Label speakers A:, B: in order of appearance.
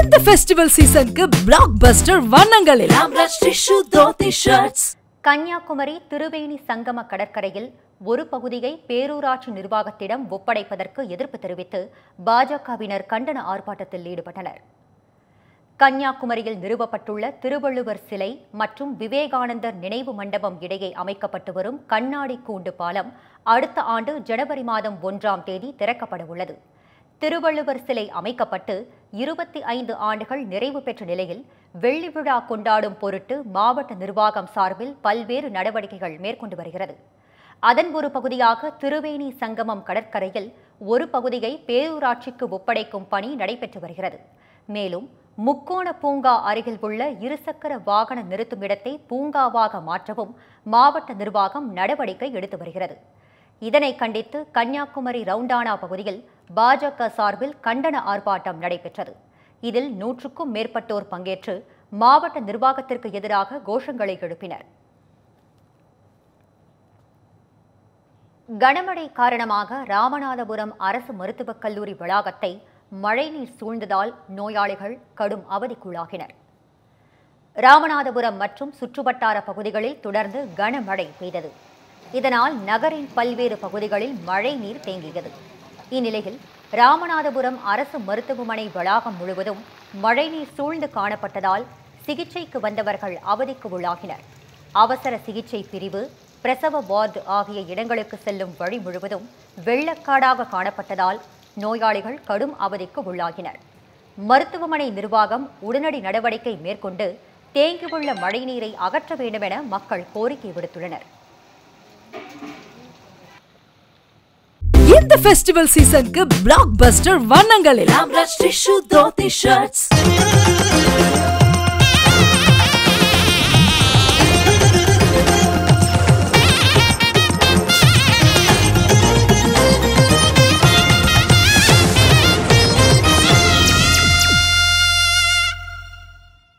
A: இந்த ஃபெஸ்டிவல் சீசனுக்கு black blockbuster வண்ணங்கள் எல்லாம் rush tissue dhoti shirts
B: Kanyakumari Triveni Sangama கடற்கரையில் ஒரு பகுதியை பேரூராட்சி நிர்வாகத்திடம் ஒப்படைப்பதற்கு எதிர்ப்பு தெரிவித்து பாஜகவினர் கண்டன ஆர்ப்பாட்டத்தில் ஈடுபட்டனர் கன்னியாகுமரியில் நிறுவப்பட்டுள்ள திருவள்ளுவர் சிலை மற்றும் விவேகானந்தர் நினைவு மண்டபம் இடையே அமைக்கப்பட்டு வரும் கண்ணாடி கூண்டு பாலம் அடுத்த ஆண்டு ஜனவரி மாதம் ஒன்றாம் தேதி திறக்கப்பட உள்ளது திருவள்ளுவர் சிலை அமைக்கப்பட்டு இருபத்தி ஐந்து ஆண்டுகள் நிறைவு பெற்ற நிலையில் வெள்ளி விழா கொண்டாடும் பொருட்டு மாவட்ட நிர்வாகம் சார்பில் பல்வேறு நடவடிக்கைகள் மேற்கொண்டு வருகிறது அதன் ஒரு பகுதியாக திருவேணி சங்கமம் கடற்கரையில் ஒரு பகுதியை பேரூராட்சிக்கு ஒப்படைக்கும் பணி நடைபெற்று வருகிறது மேலும் முக்கோண பூங்கா அருகில் உள்ள இருசக்கர வாகன நிறுத்தும் இடத்தை பூங்காவாக மாற்றவும் மாவட்ட நிர்வாகம் நடவடிக்கை எடுத்து வருகிறது இதனை கண்டித்து கன்னியாகுமரி ரவுண்டானா பகுதியில் பாஜக சார்பில் கண்டன ஆர்ப்பாட்டம் நடைபெற்றது இதில் நூற்றுக்கும் மேற்பட்டோர் பங்கேற்று மாவட்ட நிர்வாகத்திற்கு எதிராக கோஷங்களை எழுப்பினர் கனமழை காரணமாக ராமநாதபுரம் அரசு மருத்துவக் கல்லூரி வளாகத்தை மழைநீர் சூழ்ந்ததால் நோயாளிகள் கடும் அவதிக்குள்ளாகினர் ராமநாதபுரம் மற்றும் சுற்றுவட்டார பகுதிகளில் தொடர்ந்து கனமழை பெய்தது இதனால் நகரின் பல்வேறு பகுதிகளில் மழை நீர் தேங்கியது இந்நிலையில் ராமநாதபுரம் அரசு மருத்துவமனை வளாகம் முழுவதும் மழைநீர் சூழ்ந்து காணப்பட்டதால் சிகிச்சைக்கு வந்தவர்கள் அவதிக்கு உள்ளாகினர் அவசர சிகிச்சை பிரிவு பிரசவ வார்டு ஆகிய இடங்களுக்கு செல்லும் வழி முழுவதும் வெள்ளக்காடாக காணப்பட்டதால் நோயாளிகள் கடும் அவதிக்கு உள்ளாகினர் மருத்துவமனை நிர்வாகம் உடனடி நடவடிக்கை மேற்கொண்டு தேங்கியுள்ள மழைநீரை அகற்ற வேண்டும் என மக்கள் கோரிக்கை விடுத்துள்ளனர்
A: இந்த ஃபெஸ்டிவல் சீசனுக்கு பிளாக் பஸ்டர் வண்ணங்கள் எல்லாம் ரஷ் டிஷ்யூ தோத்தி ஷர்ட்ஸ்